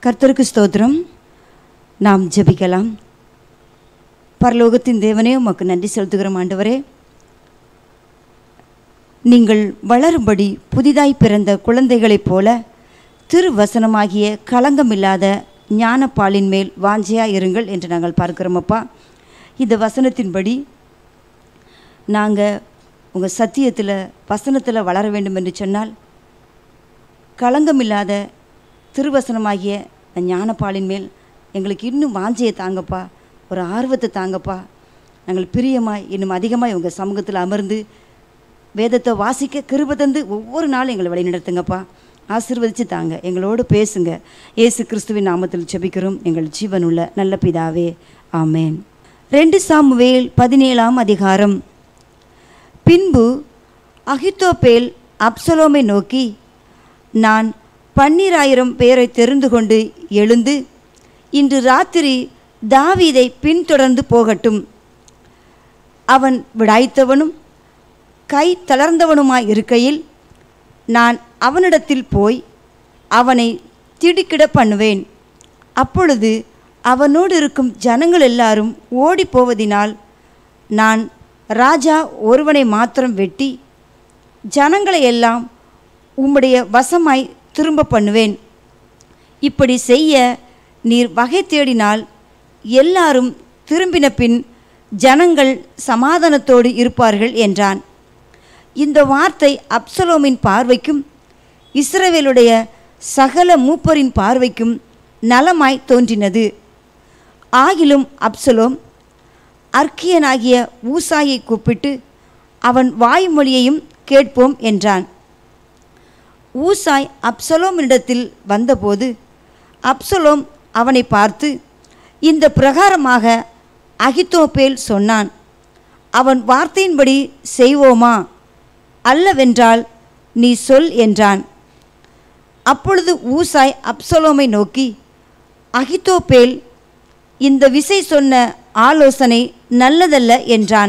கர்த்தருக்கு ஸ்தோத்திரம் நாம் ஜெபிக்கலாம் பரலோகத்தின் தேவனே உமக்கு நன்றி செலுத்துகிறோம் ஆண்டவரே நீங்கள் வளரும்படி புதிதாய் பிறந்த குழந்தைகளைப் போல திருவசனமாகிய களங்கமில்லாத ஞானப்பாலின் மேல் வாஞ்சையாக இருங்கள் என்று நாங்கள் பார்க்கிறோம் அப்பா இந்த வசனத்தின்படி நாங்கள் உங்கள் சத்தியத்தில் வசனத்தில் வளர வேண்டும் என்று சொன்னால் களங்கமில்லாத திருவசனமாகிய இந்த ஞானப்பாலின் மேல் எங்களுக்கு இன்னும் வாஞ்சையை தாங்கப்பா ஒரு ஆர்வத்தை தாங்கப்பா நாங்கள் பிரியமாய் இன்னும் அதிகமாக உங்கள் சமூகத்தில் அமர்ந்து வேதத்தை வாசிக்க கிருபை தந்து ஒவ்வொரு நாளும் எங்களை வழி நடத்துங்கப்பா ஆசீர்வதிச்சு தாங்க எங்களோடு பேசுங்க இயேசு கிறிஸ்துவின் நாமத்தில் ஜெபிக்கிறோம் எங்கள் ஜீவனுள்ள நல்ல பிதாவே ஆமேன் ரெண்டு சாமுவேல் பதினேழாம் அதிகாரம் பின்பு அகித்தோப்பேல் அப்சலோமை நோக்கி நான் பன்னிராயிரம் பேரை தெரிந்து கொண்டு எழுந்து இன்று ராத்திரி தாவீதை பின்தொடர்ந்து போகட்டும் அவன் விடாய்த்தவனும் கை தளர்ந்தவனுமாய் இருக்கையில் நான் அவனிடத்தில் போய் அவனை திடுக்கிட பண்ணுவேன் அப்பொழுது அவனோடு இருக்கும் ஜனங்கள் எல்லாரும் ஓடிப் போவதினால் நான் ராஜா ஒருவனை மாத்திரம் வெட்டி ஜனங்களை எல்லாம் உம்முடைய வசமாய் திரும்ப பண்ணுவேன் இப்படி செய்ய நீர் வகை தேடினால் எல்லாரும் திரும்பின பின் ஜனங்கள் சமாதானத்தோடு இருப்பார்கள் என்றான் இந்த வார்த்தை அப்சலோமின் பார்வைக்கும் இஸ்ரவேலுடைய சகல மூப்பரின் பார்வைக்கும் நலமாய் தோன்றினது ஆகிலும் அப்சலோம் அர்க்கியனாகிய ஊசாயை கூப்பிட்டு அவன் வாய்மொழியையும் கேட்போம் என்றான் ஊசாய் அப்சலோமினிடத்தில் வந்தபோது அப்சலோம் அவனை பார்த்து இந்த பிரகாரமாக அகித்தோப்பேல் சொன்னான் அவன் வார்த்தையின்படி செய்வோமா அல்லவென்றால் நீ சொல் என்றான் அப்பொழுது ஊசாய் அப்சலோமை நோக்கி அகித்தோப்பேல் இந்த விசை சொன்ன ஆலோசனை நல்லதல்ல என்றான்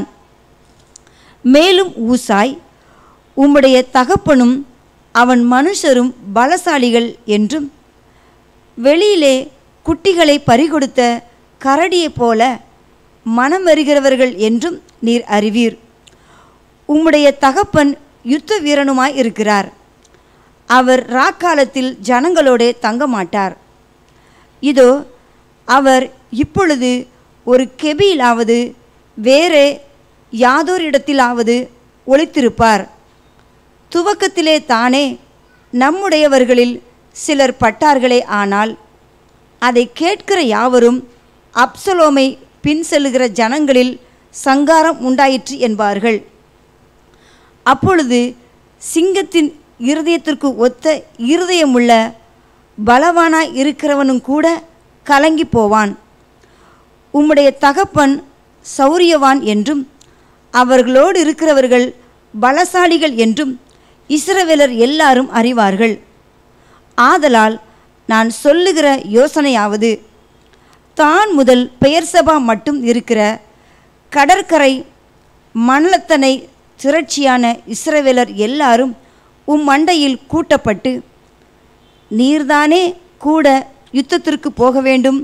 மேலும் ஊசாய் உம்முடைய தகப்பனும் அவன் மனுஷரும் பலசாலிகள் என்றும் வெளியிலே குட்டிகளை பறிகொடுத்த கரடியைப் போல மனமறிகிறவர்கள் என்றும் நீர் அறிவீர் உம்முடைய தகப்பன் யுத்த வீரனுமாய் இருக்கிறார் அவர் ராக்காலத்தில் ஜனங்களோடே தங்க மாட்டார் இதோ அவர் இப்பொழுது ஒரு கெபியிலாவது வேறே யாதோரிடத்திலாவது ஒளித்திருப்பார் துவக்கத்திலே தானே நம்முடையவர்களில் சிலர் பட்டார்களே ஆனால் அதை கேட்கிற யாவரும் அப்சலோமை பின் செல்லுகிற ஜனங்களில் சங்காரம் உண்டாயிற்று என்பார்கள் அப்பொழுது சிங்கத்தின் இருதயத்திற்கு ஒத்த இருதயமுள்ள பலவானாய் இருக்கிறவனும் கூட கலங்கி போவான் உம்முடைய தகப்பன் சௌரியவான் என்றும் அவர்களோடு இருக்கிறவர்கள் பலசாலிகள் என்றும் இஸ்ரவேலர் எல்லாரும் அறிவார்கள் ஆதலால் நான் சொல்லுகிற யோசனையாவது தான் முதல் பெயர்சபா மட்டும் இருக்கிற கடற்கரை மணலத்தனை திரட்சியான இஸ்ரவேலர் எல்லாரும் உம் மண்டையில் கூட்டப்பட்டு நீர்தானே கூட யுத்தத்திற்கு போக வேண்டும்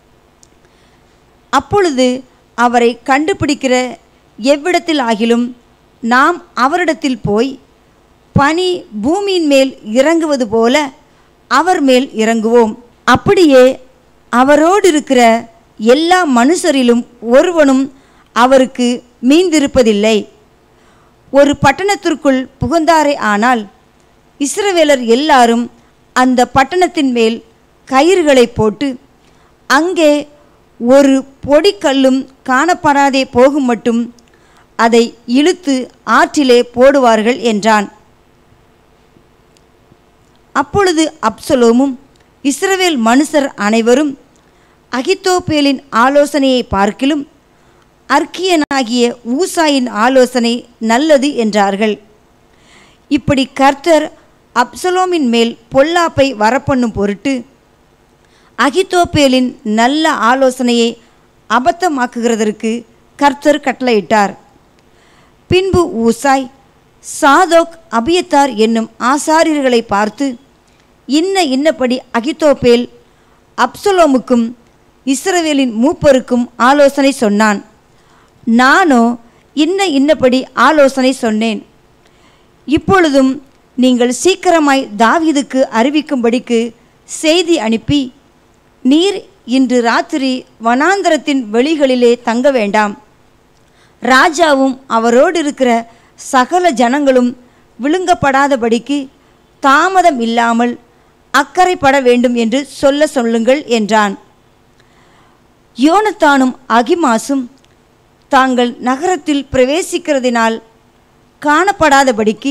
அப்பொழுது அவரை கண்டுபிடிக்கிற எவ்விடத்தில் ஆகிலும் நாம் அவரிடத்தில் போய் பனி பூமியின் மேல் இறங்குவது போல அவர் மேல் இறங்குவோம் அப்படியே அவரோடு இருக்கிற எல்லா மனுஷரிலும் ஒருவனும் அவருக்கு மீந்திருப்பதில்லை ஒரு பட்டணத்திற்குள் புகுந்தாரே ஆனால் இஸ்ரவேலர் எல்லாரும் அந்த பட்டணத்தின் மேல் கயிறுகளை போட்டு அங்கே ஒரு பொடிக்கல்லும் காணப்படாதே போகும் மட்டும் அதை இழுத்து ஆற்றிலே போடுவார்கள் என்றான் அப்பொழுது அப்சலோமும் இஸ்ரவேல் மனுஷர் அனைவரும் அகித்தோப்பேலின் ஆலோசனையை பார்க்கிலும் அர்க்கியனாகிய ஊசாயின் ஆலோசனை நல்லது என்றார்கள் இப்படி கர்த்தர் அப்சலோமின் மேல் பொல்லாப்பை வரப்பண்ணும் பொருட்டு அகித்தோப்பேலின் நல்ல ஆலோசனையை அபத்தமாக்குகிறதற்கு கர்த்தர் கட்டளையிட்டார் பின்பு ஊசாய் சாதோக் அபியத்தார் என்னும் ஆசாரியர்களை பார்த்து இன்ன இன்னபடி அகித்தோப்பேல் அப்சலோமுக்கும் இஸ்ரவேலின் மூப்பருக்கும் ஆலோசனை சொன்னான் நானோ இன்ன இன்னபடி ஆலோசனை சொன்னேன் இப்பொழுதும் நீங்கள் சீக்கிரமாய் தாவீதுக்கு அறிவிக்கும்படிக்கு செய்தி அனுப்பி நீர் இன்று ராத்திரி வனாந்தரத்தின் வெளிகளிலே தங்க வேண்டாம் ராஜாவும் அவரோடு இருக்கிற சகல ஜனங்களும் விழுங்கப்படாதபடிக்கு தாமதம் இல்லாமல் அக்கறைப்பட வேண்டும் என்று சொல்ல சொல்லுங்கள் என்றான் யோனத்தானும் அகிமாசும் தாங்கள் நகரத்தில் பிரவேசிக்கிறதினால் காணப்படாதபடிக்கு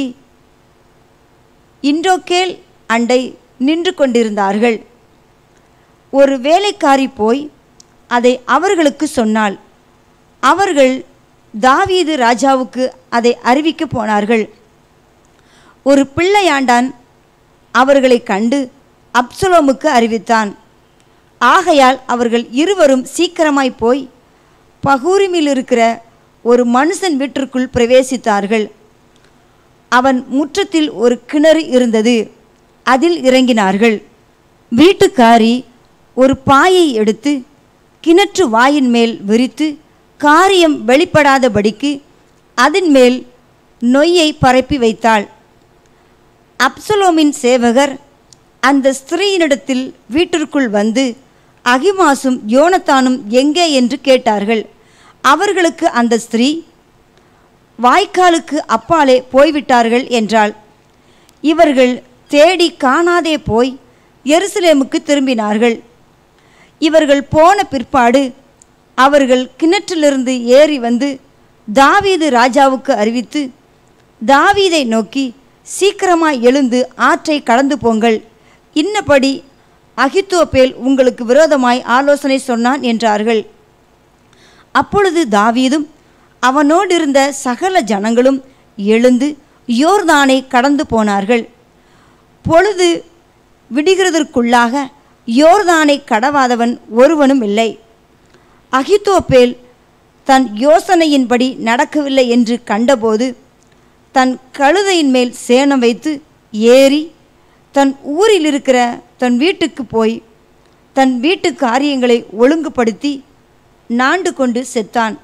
இன்றோக்கேல் அண்டை நின்று கொண்டிருந்தார்கள் ஒரு வேலைக்காரி போய் அதை அவர்களுக்கு சொன்னாள் அவர்கள் தாவீது ராஜாவுக்கு அதை அறிவிக்க போனார்கள் ஒரு பிள்ளையாண்டான் அவர்களை கண்டு அப்சலோமுக்கு அறிவித்தான் ஆகையால் அவர்கள் இருவரும் சீக்கிரமாய் போய் பகூரிமில் இருக்கிற ஒரு மனுஷன் வீட்டிற்குள் பிரவேசித்தார்கள் அவன் முற்றத்தில் ஒரு கிணறு இருந்தது அதில் இறங்கினார்கள் வீட்டுக்காரி ஒரு பாயை எடுத்து கிணற்று வாயின் மேல் விரித்து காரியம் வெளிப்படாதபடிக்கு அதன் மேல் நொய்யை பரப்பி வைத்தாள் அப்சலோமின் சேவகர் அந்த ஸ்திரீயினிடத்தில் வீட்டிற்குள் வந்து அகிமாசும் யோனத்தானும் எங்கே என்று கேட்டார்கள் அவர்களுக்கு அந்த ஸ்திரீ வாய்க்காலுக்கு அப்பாலே போய்விட்டார்கள் என்றாள் இவர்கள் தேடி காணாதே போய் எருசலேமுக்கு திரும்பினார்கள் இவர்கள் போன பிற்பாடு அவர்கள் கிணற்றிலிருந்து ஏறி வந்து தாவீது ராஜாவுக்கு அறிவித்து தாவீதை நோக்கி சீக்கிரமாய் எழுந்து ஆற்றை கடந்து போங்கள் இன்னபடி அகித்தோப்பேல் உங்களுக்கு விரோதமாய் ஆலோசனை சொன்னான் என்றார்கள் அப்பொழுது தாவீதும் அவனோடு இருந்த சகல ஜனங்களும் எழுந்து யோர்தானை கடந்து போனார்கள் பொழுது விடுகிறதற்குள்ளாக யோர்தானை கடவாதவன் ஒருவனும் இல்லை அகித்தோப்பேல் தன் யோசனையின்படி நடக்கவில்லை என்று கண்டபோது தன் கழுதையின் மேல் சேணம் வைத்து ஏறி தன் ஊரில் இருக்கிற தன் வீட்டுக்கு போய் தன் வீட்டு காரியங்களை ஒழுங்குபடுத்தி நாண்டு கொண்டு செத்தான்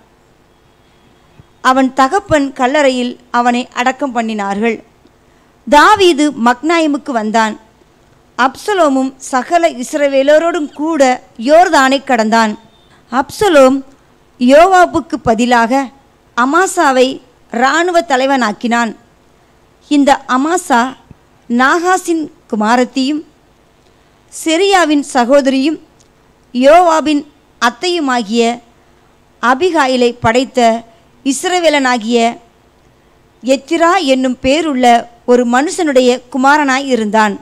அவன் தகப்பன் கல்லறையில் அவனை அடக்கம் பண்ணினார்கள் தாவீது மக்னாயிமுக்கு வந்தான் அப்சலோமும் சகல இஸ்ரவேலரோடும் கூட யோர்தானை கடந்தான் அப்சலோம் யோவாபுக்கு பதிலாக அமாசாவை இராணுவ தலைவனாக்கினான் இந்த அமாசா நாகாசின் குமாரத்தியும் செரியாவின் சகோதரியும் யோவாபின் அத்தையுமாகிய அபிகாயிலை படைத்த இஸ்ரவேலனாகிய எத்திரா என்னும் பேருள்ள ஒரு மனுஷனுடைய குமாரனாய் இருந்தான்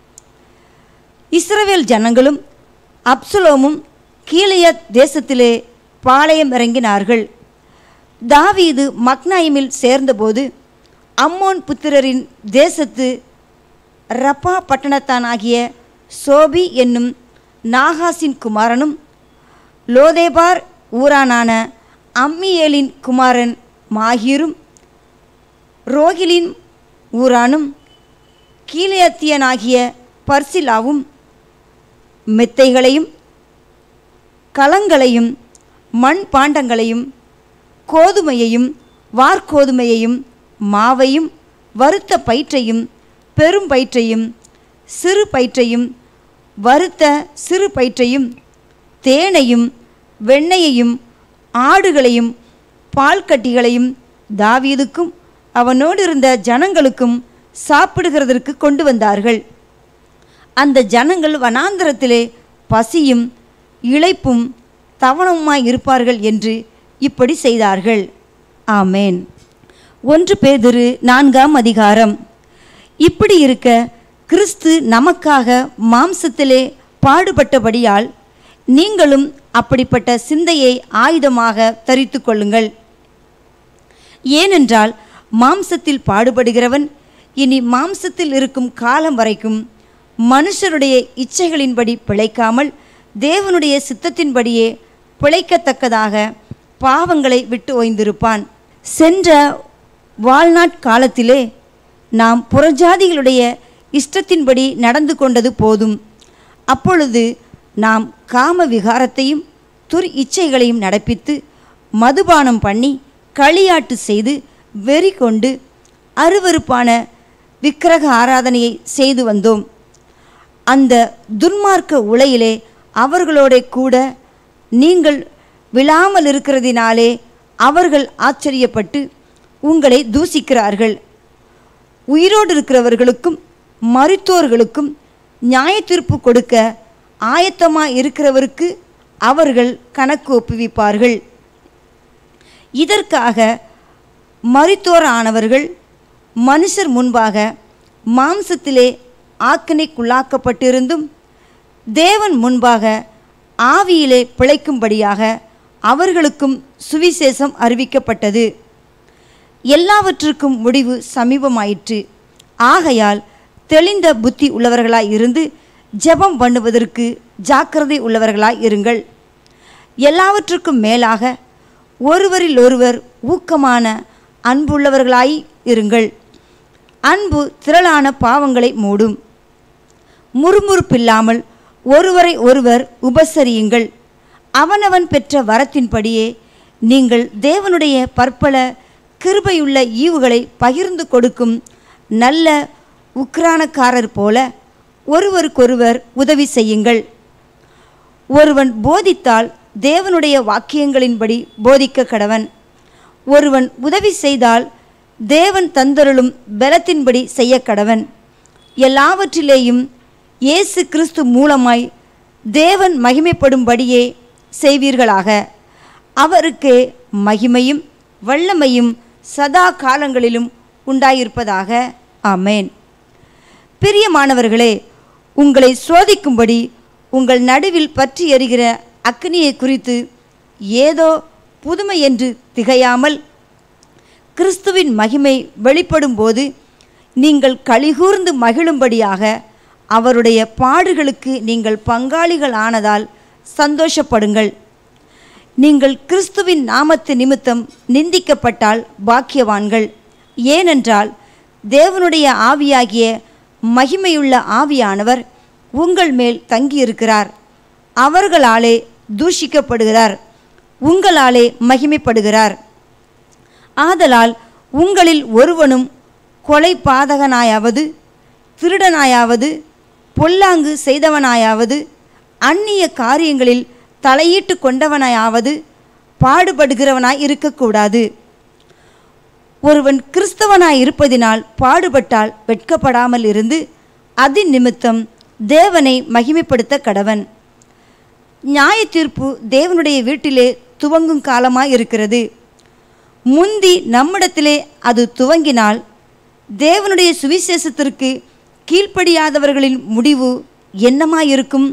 இஸ்ரவேல் ஜனங்களும் அப்சலோமும் கீழையத் தேசத்திலே பாளையம் இறங்கினார்கள் தாவீது மக்னாயிமில் சேர்ந்தபோது அம்மோன் புத்திரரின் தேசத்து ரப்பா பட்டணத்தானாகிய சோபி என்னும் நாகாசின் குமாரனும் லோதேபார் ஊரானான அம்மியேலின் குமாரன் மாகீரும் ரோகிலின் ஊரானும் கீழையத்தியனாகிய பர்சிலாவும் மெத்தைகளையும் கலங்களையும் மண் பாண்டங்களையும் கோதுமையையும் வார்கோதுமையையும் மாவையும் வறுத்த பயிற்றையும் பெரும் பயிற்றையும் சிறு பயிற்றையும் வறுத்த சிறு பயிற்றையும் தேனையும் வெண்ணெயையும் ஆடுகளையும் பால்கட்டிகளையும் தாவீதுக்கும் அவனோடு இருந்த ஜனங்களுக்கும் சாப்பிடுகிறதற்கு கொண்டு வந்தார்கள் அந்த ஜனங்கள் வனாந்தரத்திலே பசியும் இளைப்பும் தவணமுமாய் இருப்பார்கள் என்று இப்படி செய்தார்கள் ஆமேன் ஒன்று பேதுரு நான்காம் அதிகாரம் இப்படி இருக்க கிறிஸ்து நமக்காக மாம்சத்திலே பாடுபட்டபடியால் நீங்களும் அப்படிப்பட்ட சிந்தையை ஆயுதமாக தரித்து கொள்ளுங்கள் ஏனென்றால் மாம்சத்தில் பாடுபடுகிறவன் இனி மாம்சத்தில் இருக்கும் காலம் வரைக்கும் மனுஷருடைய இச்சைகளின்படி பிழைக்காமல் தேவனுடைய சித்தத்தின்படியே பிழைக்கத்தக்கதாக பாவங்களை விட்டு ஓய்ந்திருப்பான் சென்ற வாழ்நாட் காலத்திலே நாம் புறஜாதிகளுடைய இஷ்டத்தின்படி நடந்து கொண்டது போதும் அப்பொழுது நாம் காம விகாரத்தையும் துர் இச்சைகளையும் நடப்பித்து மதுபானம் பண்ணி களியாட்டு செய்து வெறி கொண்டு அருவருப்பான விக்கிரக ஆராதனையை செய்து வந்தோம் அந்த துன்மார்க்க உலையிலே அவர்களோட கூட நீங்கள் விழாமல் இருக்கிறதினாலே அவர்கள் ஆச்சரியப்பட்டு உங்களை தூசிக்கிறார்கள் உயிரோடு இருக்கிறவர்களுக்கும் மருத்துவர்களுக்கும் நியாயத்தீர்ப்பு கொடுக்க ஆயத்தமாக இருக்கிறவருக்கு அவர்கள் கணக்கு ஒப்புவிப்பார்கள் இதற்காக மருத்துவரானவர்கள் மனுஷர் முன்பாக மாம்சத்திலே ஆக்கினைக்குள்ளாக்கப்பட்டிருந்தும் தேவன் முன்பாக ஆவியிலே பிழைக்கும்படியாக அவர்களுக்கும் சுவிசேஷம் அறிவிக்கப்பட்டது எல்லாவற்றுக்கும் முடிவு சமீபமாயிற்று ஆகையால் தெளிந்த புத்தி உள்ளவர்களாய் இருந்து ஜெபம் பண்ணுவதற்கு ஜாக்கிரதை உள்ளவர்களாய் இருங்கள் எல்லாவற்றுக்கும் மேலாக ஒருவரில் ஒருவர் ஊக்கமான அன்புள்ளவர்களாய் இருங்கள் அன்பு திரளான பாவங்களை மூடும் முறுமுறுப்பில்லாமல் ஒருவரை ஒருவர் உபசரியுங்கள் அவனவன் பெற்ற வரத்தின்படியே நீங்கள் தேவனுடைய பற்பல கிருபையுள்ள ஈவுகளை பகிர்ந்து கொடுக்கும் நல்ல உக்ரானக்காரர் போல ஒருவருக்கொருவர் உதவி செய்யுங்கள் ஒருவன் போதித்தால் தேவனுடைய வாக்கியங்களின்படி போதிக்க கடவன் ஒருவன் உதவி செய்தால் தேவன் தந்தருளும் பலத்தின்படி செய்ய கடவன் எல்லாவற்றிலேயும் இயேசு கிறிஸ்து மூலமாய் தேவன் மகிமைப்படும்படியே செய்வீர்களாக அவருக்கு மகிமையும் வல்லமையும் சதா காலங்களிலும் உண்டாயிருப்பதாக ஆமேன் பிரியமானவர்களே உங்களை சோதிக்கும்படி உங்கள் நடுவில் பற்றி எறிகிற அக்னியை குறித்து ஏதோ புதுமை என்று திகையாமல் கிறிஸ்துவின் மகிமை வெளிப்படும்போது நீங்கள் கலிகூர்ந்து மகிழும்படியாக அவருடைய பாடுகளுக்கு நீங்கள் பங்காளிகள் ஆனதால் சந்தோஷப்படுங்கள் நீங்கள் கிறிஸ்துவின் நாமத்து நிமித்தம் நிந்திக்கப்பட்டால் பாக்கியவான்கள் ஏனென்றால் தேவனுடைய ஆவியாகிய மகிமையுள்ள ஆவியானவர் உங்கள் மேல் தங்கியிருக்கிறார் அவர்களாலே தூஷிக்கப்படுகிறார் உங்களாலே மகிமைப்படுகிறார் ஆதலால் உங்களில் ஒருவனும் கொலை பாதகனாயாவது திருடனாயாவது பொல்லாங்கு செய்தவனாயாவது அந்நிய காரியங்களில் தலையீட்டு கொண்டவனாயாவது பாடுபடுகிறவனாய் இருக்கக்கூடாது ஒருவன் கிறிஸ்தவனாய் இருப்பதினால் பாடுபட்டால் வெட்கப்படாமல் இருந்து அதின் நிமித்தம் தேவனை மகிமைப்படுத்த கடவன் நியாய தீர்ப்பு தேவனுடைய வீட்டிலே துவங்கும் காலமாய் இருக்கிறது முந்தி நம்மிடத்திலே அது துவங்கினால் தேவனுடைய சுவிசேஷத்திற்கு கீழ்ப்படியாதவர்களின் முடிவு என்னமாயிருக்கும்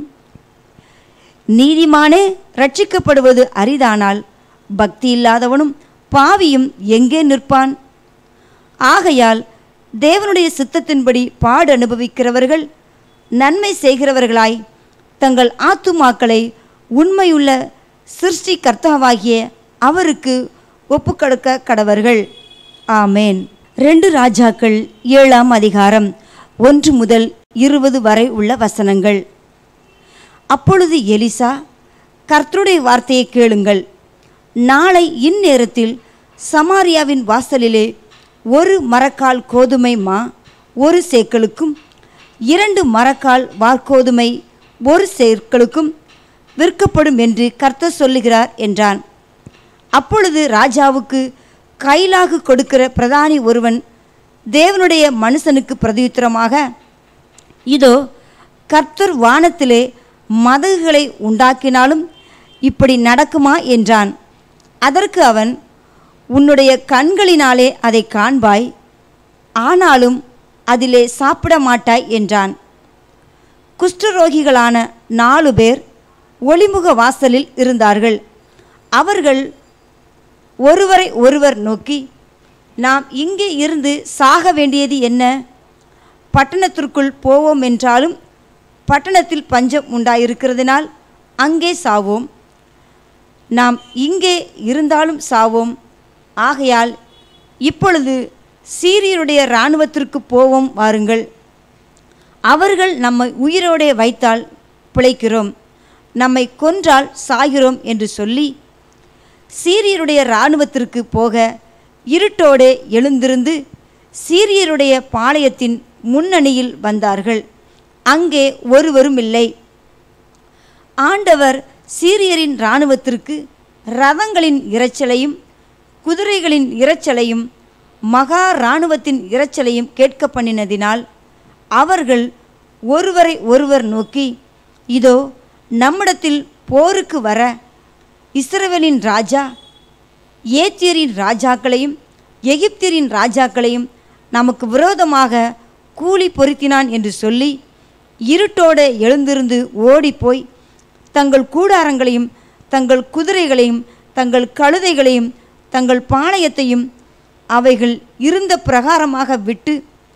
நீதிமானே ரட்சிக்கப்படுவது அரிதானால் பக்தி இல்லாதவனும் பாவியும் எங்கே நிற்பான் ஆகையால் தேவனுடைய சித்தத்தின்படி பாடு அனுபவிக்கிறவர்கள் நன்மை செய்கிறவர்களாய் தங்கள் ஆத்துமாக்களை உண்மையுள்ள சிருஷ்டி கர்த்தாவாகிய அவருக்கு ஒப்புக்கொடுக்க கடவர்கள் ஆமேன் ரெண்டு ராஜாக்கள் ஏழாம் அதிகாரம் ஒன்று முதல் இருபது வரை உள்ள வசனங்கள் அப்பொழுது எலிசா கர்த்தருடைய வார்த்தையை கேளுங்கள் நாளை இந்நேரத்தில் சமாரியாவின் வாசலிலே ஒரு மரக்கால் கோதுமை மா ஒரு சேக்களுக்கும் இரண்டு மரக்கால் வார்கோதுமை ஒரு சேக்களுக்கும் விற்கப்படும் என்று கர்த்தர் சொல்லுகிறார் என்றான் அப்பொழுது ராஜாவுக்கு கைலாகு கொடுக்கிற பிரதானி ஒருவன் தேவனுடைய மனுஷனுக்கு பிரதியுத்தரமாக இதோ கர்த்தர் வானத்திலே மதகுகளை உண்டாக்கினாலும் இப்படி நடக்குமா என்றான் அதற்கு அவன் உன்னுடைய கண்களினாலே அதை காண்பாய் ஆனாலும் அதிலே சாப்பிட மாட்டாய் என்றான் குஷ்டரோகிகளான நாலு பேர் ஒளிமுக வாசலில் இருந்தார்கள் அவர்கள் ஒருவரை ஒருவர் நோக்கி நாம் இங்கே இருந்து சாக வேண்டியது என்ன பட்டணத்திற்குள் போவோம் என்றாலும் பட்டணத்தில் பஞ்சம் உண்டாயிருக்கிறதினால் அங்கே சாவோம் நாம் இங்கே இருந்தாலும் சாவோம் ஆகையால் இப்பொழுது சீரியருடைய இராணுவத்திற்கு போவோம் வாருங்கள் அவர்கள் நம்மை உயிரோடே வைத்தால் பிழைக்கிறோம் நம்மை கொன்றால் சாகிறோம் என்று சொல்லி சீரியருடைய இராணுவத்திற்கு போக இருட்டோடே எழுந்திருந்து சீரியருடைய பாளையத்தின் முன்னணியில் வந்தார்கள் அங்கே ஒருவரும் இல்லை ஆண்டவர் சீரியரின் இராணுவத்திற்கு ரதங்களின் இரைச்சலையும் குதிரைகளின் இரைச்சலையும் மகா இராணுவத்தின் இரைச்சலையும் கேட்க பண்ணினதினால் அவர்கள் ஒருவரை ஒருவர் நோக்கி இதோ நம்மிடத்தில் போருக்கு வர இஸ்ரவேலின் ராஜா ஏத்தியரின் ராஜாக்களையும் எகிப்தியரின் ராஜாக்களையும் நமக்கு விரோதமாக கூலி பொருத்தினான் என்று சொல்லி இருட்டோட எழுந்திருந்து ஓடிப்போய் தங்கள் கூடாரங்களையும் தங்கள் குதிரைகளையும் தங்கள் கழுதைகளையும் தங்கள் பாளையத்தையும் அவைகள் இருந்த பிரகாரமாக விட்டு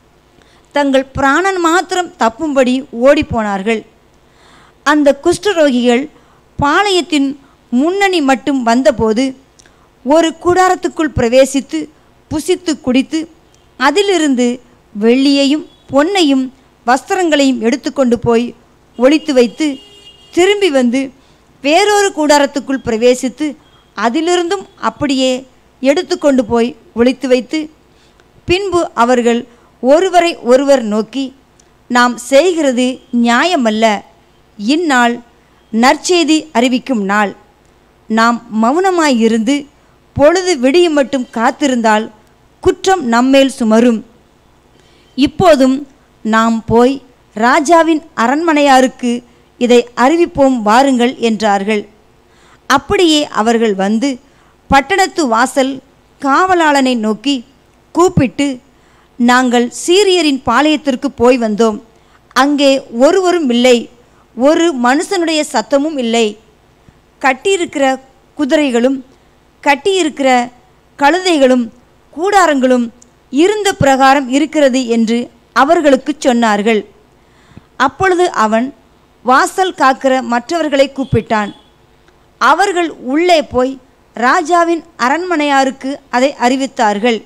தங்கள் பிராணன் மாத்திரம் தப்பும்படி ஓடிப்போனார்கள் அந்த குஷ்டரோகிகள் பாளையத்தின் முன்னணி மட்டும் வந்தபோது ஒரு கூடாரத்துக்குள் பிரவேசித்து புசித்து குடித்து அதிலிருந்து வெள்ளியையும் பொன்னையும் வஸ்திரங்களையும் எடுத்துக்கொண்டு போய் ஒளித்து வைத்து திரும்பி வந்து வேறொரு கூடாரத்துக்குள் பிரவேசித்து அதிலிருந்தும் அப்படியே எடுத்துக்கொண்டு போய் ஒளித்து வைத்து பின்பு அவர்கள் ஒருவரை ஒருவர் நோக்கி நாம் செய்கிறது நியாயமல்ல இந்நாள் நற்செய்தி அறிவிக்கும் நாள் நாம் மௌனமாயிருந்து பொழுது விடியும் மட்டும் காத்திருந்தால் குற்றம் நம்மேல் சுமரும் இப்போதும் நாம் போய் ராஜாவின் அரண்மனையாருக்கு இதை அறிவிப்போம் வாருங்கள் என்றார்கள் அப்படியே அவர்கள் வந்து பட்டணத்து வாசல் காவலாளனை நோக்கி கூப்பிட்டு நாங்கள் சீரியரின் பாளையத்திற்கு போய் வந்தோம் அங்கே ஒருவரும் இல்லை ஒரு மனுஷனுடைய சத்தமும் இல்லை கட்டியிருக்கிற குதிரைகளும் கட்டியிருக்கிற கழுதைகளும் கூடாரங்களும் இருந்த பிரகாரம் இருக்கிறது என்று அவர்களுக்கு சொன்னார்கள் அப்பொழுது அவன் வாசல் காக்கிற மற்றவர்களை கூப்பிட்டான் அவர்கள் உள்ளே போய் ராஜாவின் அரண்மனையாருக்கு அதை அறிவித்தார்கள்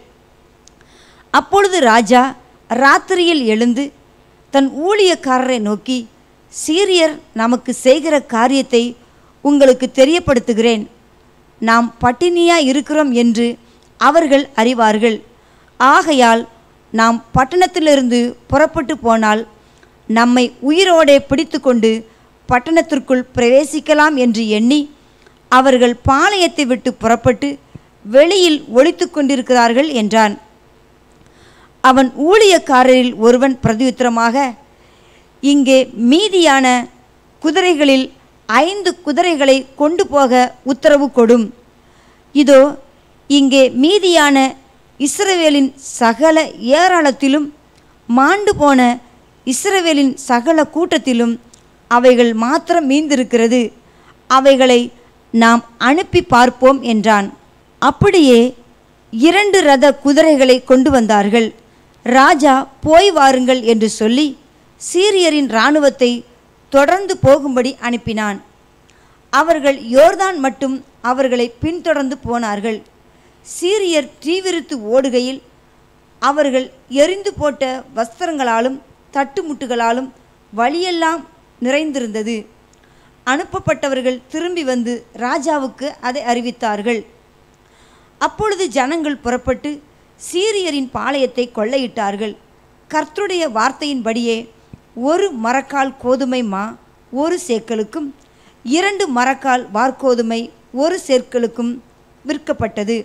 அப்பொழுது ராஜா ராத்திரியில் எழுந்து தன் ஊழியக்காரரை நோக்கி சீரியர் நமக்கு செய்கிற காரியத்தை உங்களுக்கு தெரியப்படுத்துகிறேன் நாம் பட்டினியா இருக்கிறோம் என்று அவர்கள் அறிவார்கள் ஆகையால் நாம் பட்டணத்திலிருந்து புறப்பட்டு போனால் நம்மை உயிரோடே பிடித்துக்கொண்டு பட்டணத்திற்குள் பிரவேசிக்கலாம் என்று எண்ணி அவர்கள் பாளையத்தை விட்டு புறப்பட்டு வெளியில் ஒளித்து கொண்டிருக்கிறார்கள் என்றான் அவன் ஊழியக்காரரில் ஒருவன் பிரதியுத்தரமாக இங்கே மீதியான குதிரைகளில் ஐந்து குதிரைகளை கொண்டு போக உத்தரவு கொடும் இதோ இங்கே மீதியான இஸ்ரவேலின் சகல ஏராளத்திலும் மாண்டு போன இஸ்ரவேலின் சகல கூட்டத்திலும் அவைகள் மாத்திரம் மீந்திருக்கிறது அவைகளை நாம் அனுப்பி பார்ப்போம் என்றான் அப்படியே இரண்டு ரத குதிரைகளை கொண்டு வந்தார்கள் ராஜா போய் வாருங்கள் என்று சொல்லி சீரியரின் இராணுவத்தை தொடர்ந்து போகும்படி அனுப்பினான் அவர்கள் யோர்தான் மட்டும் அவர்களை பின்தொடர்ந்து போனார்கள் சீரியர் தீவிரித்து ஓடுகையில் அவர்கள் எரிந்து போட்ட வஸ்திரங்களாலும் தட்டுமுட்டுகளாலும் வழியெல்லாம் நிறைந்திருந்தது அனுப்பப்பட்டவர்கள் திரும்பி வந்து ராஜாவுக்கு அதை அறிவித்தார்கள் அப்பொழுது ஜனங்கள் புறப்பட்டு சீரியரின் பாளையத்தை கொள்ளையிட்டார்கள் கர்த்தருடைய வார்த்தையின்படியே ஒரு மரக்கால் கோதுமை மா ஒரு சேக்கலுக்கும் இரண்டு மரக்கால் வார்கோதுமை ஒரு சேக்கலுக்கும் விற்கப்பட்டது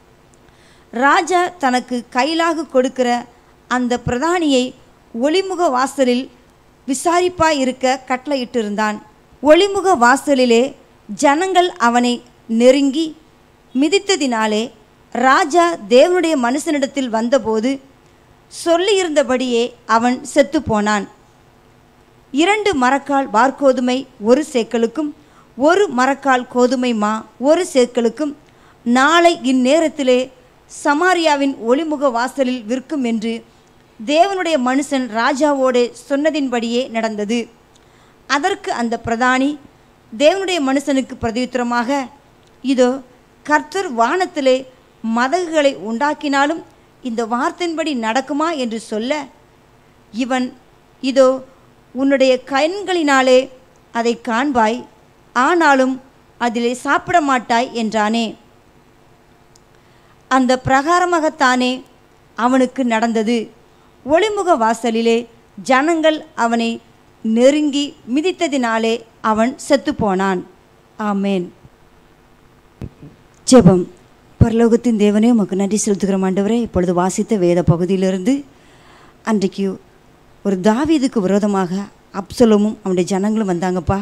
ராஜா தனக்கு கையிலாக கொடுக்கிற அந்த பிரதானியை ஒளிமுக வாசலில் விசாரிப்பாய் இருக்க கட்டளையிட்டிருந்தான் ஒளிமுக வாசலிலே ஜனங்கள் அவனை நெருங்கி மிதித்ததினாலே ராஜா தேவனுடைய மனுஷனிடத்தில் வந்தபோது சொல்லியிருந்தபடியே அவன் செத்துப்போனான் இரண்டு மரக்கால் வார்கோதுமை ஒரு சேக்கலுக்கும் ஒரு மரக்கால் கோதுமை மா ஒரு சேக்கலுக்கும் நாளை இந்நேரத்திலே சமாரியாவின் ஒளிமுக வாசலில் விற்கும் என்று தேவனுடைய மனுஷன் ராஜாவோடே சொன்னதின்படியே நடந்தது அதற்கு அந்த பிரதானி தேவனுடைய மனுஷனுக்கு பிரதியுத்தரமாக இதோ கர்த்தர் வானத்திலே மதகுகளை உண்டாக்கினாலும் இந்த வார்த்தையின்படி நடக்குமா என்று சொல்ல இவன் இதோ உன்னுடைய கண்களினாலே அதை காண்பாய் ஆனாலும் அதிலே சாப்பிட மாட்டாய் என்றானே அந்த பிரகாரமாகத்தானே அவனுக்கு நடந்தது ஒளிமுக வாசலிலே ஜனங்கள் அவனை நெருங்கி மிதித்ததினாலே அவன் செத்துப்போனான் ஆமேன் ஜெபம் பரலோகத்தின் தேவனே உமக்கு நன்றி செலுத்துகிறோம் ஆண்டவரே இப்பொழுது வாசித்த வேத பகுதியிலிருந்து அன்றைக்கு ஒரு தாவீதுக்கு விரோதமாக அப்சலோமும் அவனுடைய ஜனங்களும் வந்தாங்கப்பா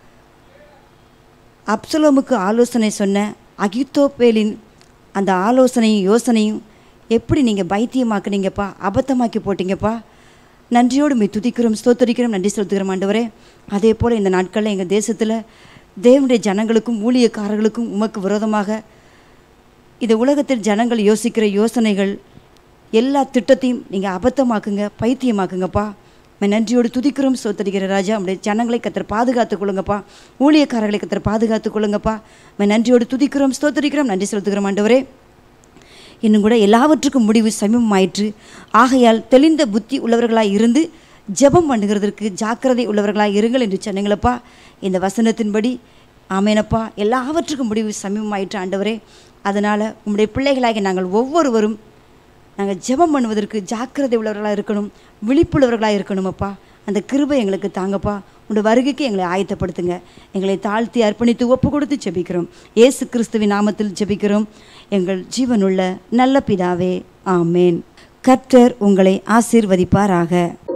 அப்சலோமுக்கு ஆலோசனை சொன்ன அகித்தோப்பேலின் அந்த ஆலோசனையும் யோசனையும் எப்படி நீங்கள் பைத்தியமாக்குனீங்கப்பா அபத்தமாக்கி போட்டீங்கப்பா நன்றியோடு மே துதிக்கிறோம் ஸ்தோத்தரிக்கிறோம் நன்றி செலுத்துகிறோம் ஆண்டவரே அதே போல் இந்த நாட்களில் எங்கள் தேசத்தில் தேவனுடைய ஜனங்களுக்கும் ஊழியக்காரர்களுக்கும் உமக்கு விரோதமாக இந்த உலகத்தில் ஜனங்கள் யோசிக்கிற யோசனைகள் எல்லா திட்டத்தையும் நீங்கள் அபத்தமாக்குங்க பைத்தியமாக்குங்கப்பா மே நன்றியோடு துதிக்கிறோம் சோத்தரிக்கிற ராஜா நம்முடைய ஜனங்களை கத்தர் பாதுகாத்துக் கொள்ளுங்கப்பா ஊழியக்காரர்களை கத்தர் பாதுகாத்துக் கொள்ளுங்கப்பா மே நன்றியோடு துதிக்கிறோம் ஸ்தோத்தரிக்கிறோம் நன்றி செலுத்துகிறோம் ஆண்டவரே இன்னும் கூட எல்லாவற்றுக்கும் முடிவு சமீபமாயிற்று ஆகையால் தெளிந்த புத்தி உள்ளவர்களாய் இருந்து ஜெபம் பண்ணுகிறதற்கு ஜாக்கிரதை உள்ளவர்களாய் இருங்கள் என்று சொன்னீங்களப்பா இந்த வசனத்தின்படி ஆமேனப்பா எல்லாவற்றுக்கும் முடிவு சமீபமாயிற்று ஆண்டவரே அதனால் உம்முடைய பிள்ளைகளாகி நாங்கள் ஒவ்வொருவரும் நாங்கள் ஜெபம் பண்ணுவதற்கு ஜாக்கிரதை உள்ளவர்களாக இருக்கணும் விழிப்புள்ளவர்களாக இருக்கணும் அப்பா அந்த கிருபை எங்களுக்கு தாங்கப்பா உங்கள் வருகைக்கு எங்களை ஆயத்தப்படுத்துங்க எங்களை தாழ்த்தி அர்ப்பணித்து ஒப்பு கொடுத்து ஜெபிக்கிறோம் இயேசு கிறிஸ்துவின் நாமத்தில் ஜெபிக்கிறோம் எங்கள் ஜீவனுள்ள நல்ல பிதாவே ஆமேன் கர்த்தர் உங்களை ஆசீர்வதிப்பாராக